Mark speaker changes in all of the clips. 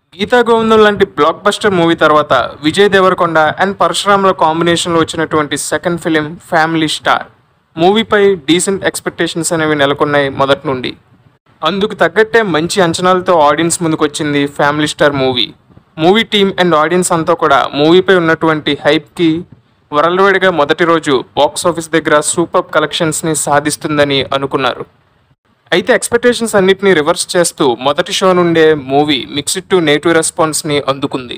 Speaker 1: గీతా గోవిందం లాంటి block buster movie తర్వాత Vijay Devarakonda and పరశురాముల కాంబినేషన్లో వచ్చినటువంటి సెకండ్ ఫిలిం ఫ్యామిలీ స్టార్ మూవీపై డీసెంట్ ఎక్స్పెక్టేషన్స్ అనేవి నెలకొన్నాయి మొదటి నుండి అందుకు తగ్గట్టే మంచి అంచనాలతో ఆడియన్స్ ముందుకు వచ్చింది family star movie movie team and audience అంతా కూడా మూవీపై ఉన్నటువంటి హైప్కి వరల్డ్ వైడ్గా మొదటి రోజు బాక్స్ ఆఫీస్ దగ్గర సూపర్ కలెక్షన్స్ని సాధిస్తుందని అనుకున్నారు అయితే ఎక్స్పెక్టేషన్స్ అన్నిటిని రివర్స్ చేస్తూ మొదటి షో నుండే మూవీ మిక్స్డ్ టు నేటివ్ రెస్పాన్స్ని అందుకుంది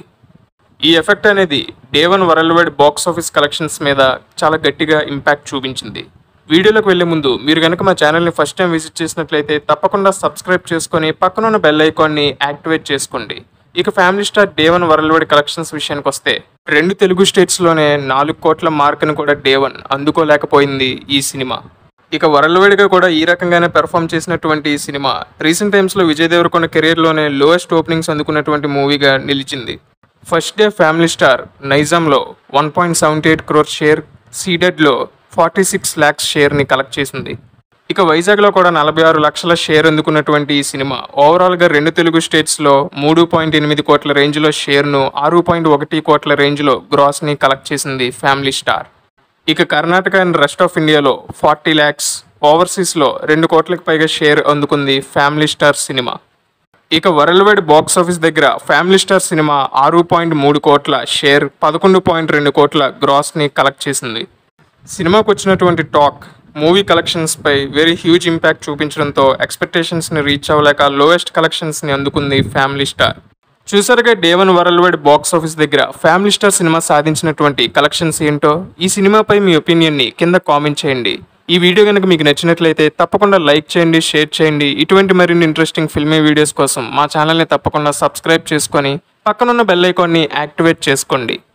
Speaker 1: ఈ ఎఫెక్ట్ అనేది day one world wide box office collections మీద చాలా గట్టిగా ఇంపాక్ట్ చూపించింది వీడియోలోకి వెళ్లే ముందు మీరు కనుక మా ఛానల్ని ఫస్ట్ టైం విజిట్ చేసినట్లయితే తప్పకుండా సబ్స్క్రైబ్ చేసుకొని పక్కన ఉన్న బెల్ ఐకాన్ని యాక్టివేట్ చేసుకోండి ఇక family star day one world wide collections విషయానికి వస్తే రెండు తెలుగు స్టేట్స్లోనే నాలుగు కోట్ల మార్కును కూడా డే వన్ అందుకోలేకపోయింది ఈ సినిమా ఇక వరల్డ్ వైడ్గా కూడా ఈ రకంగానే పెర్ఫామ్ చేసినటువంటి ఈ సినిమా రీసెంట్ టైమ్స్లో విజయ్ దేవరకొండ కెరీర్లోనే లోయెస్ట్ ఓపెనింగ్స్ అందుకున్నటువంటి మూవీగా నిలిచింది ఫస్ట్ డే ఫ్యామిలీ స్టార్ నైజాంలో one point seventy eight crore share సీడెడ్లో ఫార్టీ సిక్స్ ల్యాక్స్ షేర్ని కలెక్ట్ చేసింది ఇక వైజాగ్లో కూడా నలభై ఆరు లక్షల షేర్ అందుకున్నటువంటి ఈ సినిమా ఓవరాల్గా రెండు తెలుగు స్టేట్స్లో మూడు పాయింట్ ఎనిమిది కోట్ల రేంజ్లో షేర్ను ఆరు పాయింట్ ఒకటి కోట్ల రేంజ్లో గ్రాస్ని కలెక్ట్ చేసింది ఫ్యామిలీ స్టార్ ఇక కర్ణాటక అండ్ రెస్ట్ ఆఫ్ ఇండియాలో ఫార్టీ ల్యాక్స్ ఓవర్సీస్లో రెండు కోట్లకు పైగా షేర్ అందుకుంది ఫ్యామిలీ స్టార్ సినిమా ఇక వరల్డ్ వైడ్ బాక్స్ ఆఫీస్ దగ్గర ఫ్యామిలీ స్టార్ సినిమా ఆరు పాయింట్ మూడు కోట్ల షేర్ పదకొండు పాయింట్ రెండు కోట్ల గ్రాస్ని కలెక్ట్ చేసింది సినిమాకు వచ్చినటువంటి టాక్ మూవీ కలెక్షన్స్పై వెరీ హ్యూజ్ ఇంపాక్ట్ చూపించడంతో ఎక్స్పెక్టేషన్స్ని రీచ్ అవ్వలేక లోయెస్ట్ కలెక్షన్స్ని అందుకుంది ఫ్యామిలీ స్టార్ చూసారుగా day one world wide box office దగ్గర ఫ్యామిలీ స్టార్ సినిమా సాధించినటువంటి కలెక్షన్స్ ఏంటో ఈ సినిమాపై మీ ఒపీనియన్ని కింద కామెంట్ చేయండి ఈ వీడియో కనుక మీకు నచ్చినట్లయితే తప్పకుండా లైక్ చేయండి షేర్ చేయండి ఇటువంటి మరిన్ని ఇంట్రెస్టింగ్ ఫిల్మీ వీడియోస్ కోసం మా ఛానల్ని తప్పకుండా సబ్స్క్రైబ్ చేసుకొని పక్కనున్న బెల్ ఐకాన్ని యాక్టివేట్ చేసుకోండి